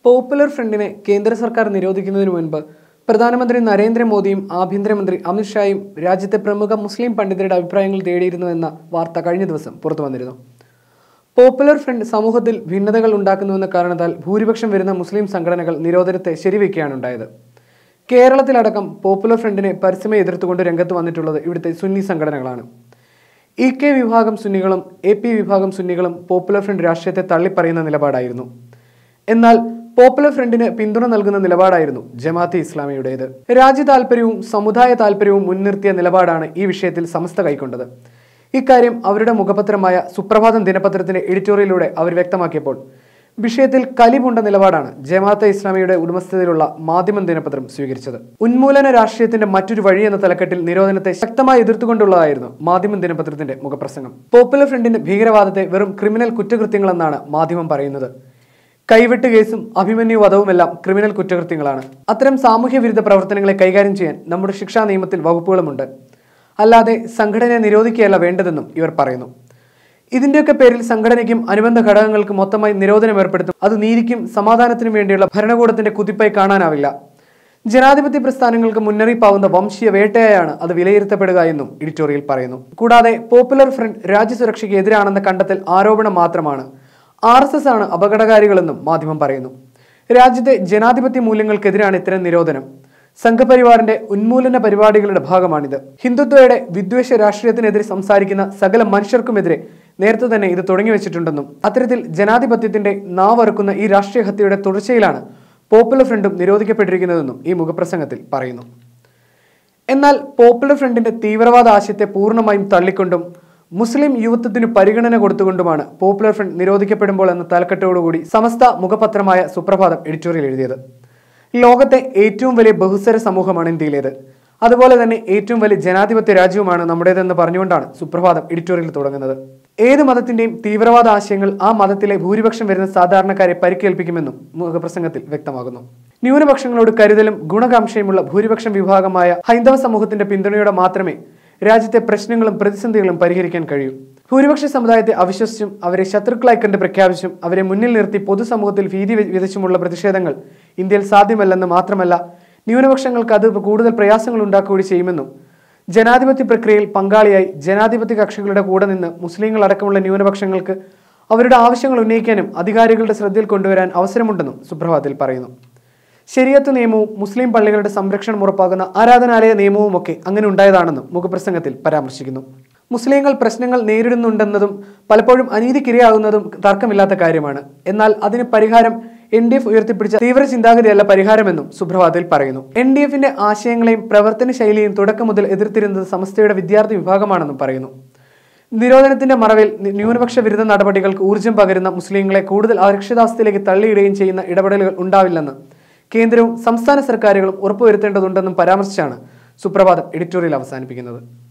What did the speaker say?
popular ഫ്രണ്ടിനെ കേന്ദ്ര സർക്കാർ നിരോധിക്കുന്നതിന് മുൻപ് പ്രധാനമന്ത്രി നരേന്ദ്രമോദിയും ആഭ്യന്തരമന്ത്രി അമിത്ഷായും രാജ്യത്തെ പ്രമുഖ മുസ്ലിം പണ്ഡിതരുടെ അഭിപ്രായങ്ങൾ തേടിയിരുന്നുവെന്ന വാർത്ത കഴിഞ്ഞ ദിവസം പുറത്തു വന്നിരുന്നു പോപ്പുലർ ഫ്രണ്ട് സമൂഹത്തിൽ ഭിന്നതകൾ ഉണ്ടാക്കുന്നുവെന്ന കാരണത്താൽ ഭൂരിപക്ഷം വരുന്ന മുസ്ലിം സംഘടനകൾ നിരോധനത്തെ ശരിവെക്കുകയാണ് ഉണ്ടായത് കേരളത്തിലടക്കം പോപ്പുലർ ഫ്രണ്ടിനെ പരസ്യമായി എതിർത്തുകൊണ്ട് രംഗത്ത് വന്നിട്ടുള്ളത് ഇവിടുത്തെ സുന്നി സംഘടനകളാണ് ഇ കെ വിഭാഗം സുന്നികളും എ പി വിഭാഗം സുന്നികളും പോപ്പുലർ ഫ്രണ്ട് രാഷ്ട്രീയത്തെ തള്ളിപ്പറയുന്ന നിലപാടായിരുന്നു എന്നാൽ പോപ്പുലർ ഫ്രണ്ടിന് പിന്തുണ നൽകുന്ന നിലപാടായിരുന്നു ജമാഅത്തെ ഇസ്ലാമിയുടേത് രാജ്യ താല്പര്യവും സമുദായ താല്പര്യവും മുൻനിർത്തിയ നിലപാടാണ് ഈ വിഷയത്തിൽ സമസ്ത കൈക്കൊണ്ടത് ഇക്കാര്യം അവരുടെ മുഖപത്രമായ സുപ്രഭാതം ദിനപത്രത്തിന്റെ എഡിറ്റോറിയലിലൂടെ അവർ വ്യക്തമാക്കിയപ്പോൾ വിഷയത്തിൽ കലിപുണ്ട നിലപാടാണ് ജമാഅത്തെ ഇസ്ലാമിയുടെ ഉടമസ്ഥതയിലുള്ള മാധ്യമം ദിനപത്രം സ്വീകരിച്ചത് ഉന്മൂലന രാഷ്ട്രീയത്തിന്റെ മറ്റൊരു വഴി എന്ന തലക്കെട്ടിൽ നിരോധനത്തെ ശക്തമായി എതിർത്തുകൊണ്ടുള്ളതായിരുന്നു മാധ്യമം ദിനപത്രത്തിന്റെ മുഖപ്രസംഗം പോപ്പുലർ ഫ്രണ്ടിന്റെ ഭീകരവാദത്തെ വെറും ക്രിമിനൽ കുറ്റകൃത്യങ്ങളെന്നാണ് മാധ്യമം പറയുന്നത് കൈവെട്ട് കേസും അഭിമന്യു വധവുമെല്ലാം ക്രിമിനൽ കുറ്റകൃത്യങ്ങളാണ് അത്തരം സാമൂഹ്യ വിരുദ്ധ പ്രവർത്തനങ്ങളെ കൈകാര്യം ചെയ്യാൻ നമ്മുടെ ശിക്ഷാ നിയമത്തിൽ വകുപ്പുകളുമുണ്ട് അല്ലാതെ സംഘടനയെ നിരോധിക്കുകയല്ല വേണ്ടതെന്നും ഇവർ പറയുന്നു ഇതിന്റെയൊക്കെ പേരിൽ സംഘടനയ്ക്കും അനുബന്ധ ഘടകങ്ങൾക്ക് മൊത്തമായി നിരോധനം ഏർപ്പെടുത്തും അത് നീതിക്കും സമാധാനത്തിനും വേണ്ടിയുള്ള ഭരണകൂടത്തിന്റെ കുതിപ്പായി കാണാനാവില്ല ജനാധിപത്യ പ്രസ്ഥാനങ്ങൾക്ക് മുന്നറിയിപ്പാവുന്ന വംശീയ വേട്ടയായാണ് അത് വിലയിരുത്തപ്പെടുക എന്നും എഡിറ്റോറിയൽ പറയുന്നു കൂടാതെ പോപ്പുലർ ഫ്രണ്ട് രാജ്യസുരക്ഷയ്ക്ക് എതിരാണെന്ന കണ്ടെത്തൽ ആരോപണം മാത്രമാണ് ആർ എസ് എസ് ആണ് അപകടകാരികളെന്നും മാധ്യമം പറയുന്നു രാജ്യത്തെ ജനാധിപത്യ മൂല്യങ്ങൾക്കെതിരാണ് ഇത്തരം നിരോധനം സംഘപരിവാറിന്റെ ഉന്മൂലന പരിപാടികളുടെ ഭാഗമാണിത് ഹിന്ദുത്വയുടെ വിദ്വേഷ രാഷ്ട്രീയത്തിനെതിരെ സംസാരിക്കുന്ന സകല മനുഷ്യർക്കുമെതിരെ നേരത്തെ തന്നെ ഇത് തുടങ്ങി വെച്ചിട്ടുണ്ടെന്നും അത്തരത്തിൽ ജനാധിപത്യത്തിന്റെ നാവറുക്കുന്ന ഈ രാഷ്ട്രീയ ഹത്യയുടെ തുടർച്ചയിലാണ് പോപ്പുലർ ഫ്രണ്ടും നിരോധിക്കപ്പെട്ടിരിക്കുന്നതെന്നും ഈ മുഖപ്രസംഗത്തിൽ പറയുന്നു എന്നാൽ പോപ്പുലർ ഫ്രണ്ടിന്റെ തീവ്രവാദ ആശയത്തെ പൂർണ്ണമായും തള്ളിക്കൊണ്ടും മുസ്ലിം യുവത്വത്തിന് പരിഗണന കൊടുത്തുകൊണ്ടുമാണ് പോപ്പുലർ ഫ്രണ്ട് നിരോധിക്കപ്പെടുമ്പോൾ എന്ന തലക്കെട്ടോടുകൂടി സമസ്ത മുഖപത്രമായ സുപ്രഭാതം എഡിറ്റോറിയൽ എഴുതിയത് ലോകത്തെ ഏറ്റവും വലിയ ബഹുസ്വര സമൂഹമാണ് ഇന്ത്യയിലേത് അതുപോലെ തന്നെ ഏറ്റവും വലിയ ജനാധിപത്യ രാജ്യവുമാണ് നമ്മുടേതെന്ന് പറഞ്ഞുകൊണ്ടാണ് സുപ്രഭാതം എഡിറ്റോറിയൽ തുടങ്ങുന്നത് ഏത് മതത്തിന്റെയും തീവ്രവാദ ആശയങ്ങൾ ആ മതത്തിലെ ഭൂരിപക്ഷം വരുന്ന സാധാരണക്കാരെ പരിക്കേൽപ്പിക്കുമെന്നും മുഖപ്രസംഗത്തിൽ വ്യക്തമാകുന്നു ന്യൂനപക്ഷങ്ങളോട് കരുതലും ഗുണകാംക്ഷയുമുള്ള ഭൂരിപക്ഷം വിഭാഗമായ ഹൈന്ദവ സമൂഹത്തിന്റെ പിന്തുണയോടെ മാത്രമേ രാജ്യത്തെ പ്രശ്നങ്ങളും പ്രതിസന്ധികളും പരിഹരിക്കാൻ കഴിയൂ ഭൂരിപക്ഷ സമുദായത്തെ അവിശ്വസിച്ചും അവരെ ശത്രുക്കളായി കണ്ട് പ്രഖ്യാപിച്ചും അവരെ മുന്നിൽ നിർത്തി പൊതുസമൂഹത്തിൽ ഭീതി വി- വിതച്ചുമുള്ള പ്രതിഷേധങ്ങൾ ഇന്ത്യയിൽ സാധ്യമല്ലെന്ന് മാത്രമല്ല ന്യൂനപക്ഷങ്ങൾക്ക് അത് കൂടുതൽ പ്രയാസങ്ങൾ ഉണ്ടാക്കുകയും ചെയ്യുമെന്നും ജനാധിപത്യ പ്രക്രിയയിൽ പങ്കാളിയായി ജനാധിപത്യ കക്ഷികളുടെ കൂടെ നിന്ന് മുസ്ലിങ്ങൾ അടക്കമുള്ള ന്യൂനപക്ഷങ്ങൾക്ക് അവരുടെ ആവശ്യങ്ങൾ ഉന്നയിക്കാനും അധികാരികളുടെ ശ്രദ്ധയിൽ കൊണ്ടുവരാൻ അവസരമുണ്ടെന്നും സുപ്രഭാതത്തിൽ പറയുന്നു ശരിയത്ത് നിയമവും മുസ്ലിം പള്ളികളുടെ സംരക്ഷണം ഉറപ്പാക്കുന്ന ആരാധനാലയ നിയമവും ഒക്കെ അങ്ങനെ ഉണ്ടായതാണെന്നും മുഖപ്രസംഗത്തിൽ പരാമർശിക്കുന്നു മുസ്ലിങ്ങൾ പ്രശ്നങ്ങൾ നേരിടുന്നുണ്ടെന്നതും പലപ്പോഴും അനീതിക്കിരയാകുന്നതും തർക്കമില്ലാത്ത കാര്യമാണ് എന്നാൽ അതിന് പരിഹാരം എൻ ഡി എഫ് ഉയർത്തിപ്പിടിച്ച തീവ്ര ചിന്താഗതിയല്ല പരിഹാരമെന്നും സുപ്രഭാതത്തിൽ പറയുന്നു എൻ ഡി എഫിന്റെ ആശയങ്ങളെയും പ്രവർത്തന ശൈലിയും തുടക്കം മുതൽ എതിർത്തിരുന്നത് സമസ്തയുടെ വിദ്യാർത്ഥി വിഭാഗമാണെന്നും പറയുന്നു നിരോധനത്തിന്റെ മറവിൽ നി- ന്യൂനപക്ഷ വിരുദ്ധ നടപടികൾക്ക് ഊർജ്ജം പകരുന്ന മുസ്ലിങ്ങളെ കൂടുതൽ അരക്ഷിതാവസ്ഥയിലേക്ക് തള്ളിയിടുകയും ചെയ്യുന്ന ഇടപെടലുകൾ ഉണ്ടാവില്ലെന്ന് കേന്ദ്രവും സംസ്ഥാന സർക്കാരുകളും ഉറപ്പുവരുത്തേണ്ടതുണ്ടെന്നും പരാമർശിച്ചാണ് സുപ്രഭാതം എഡിറ്റോറിയൽ അവസാനിപ്പിക്കുന്നത്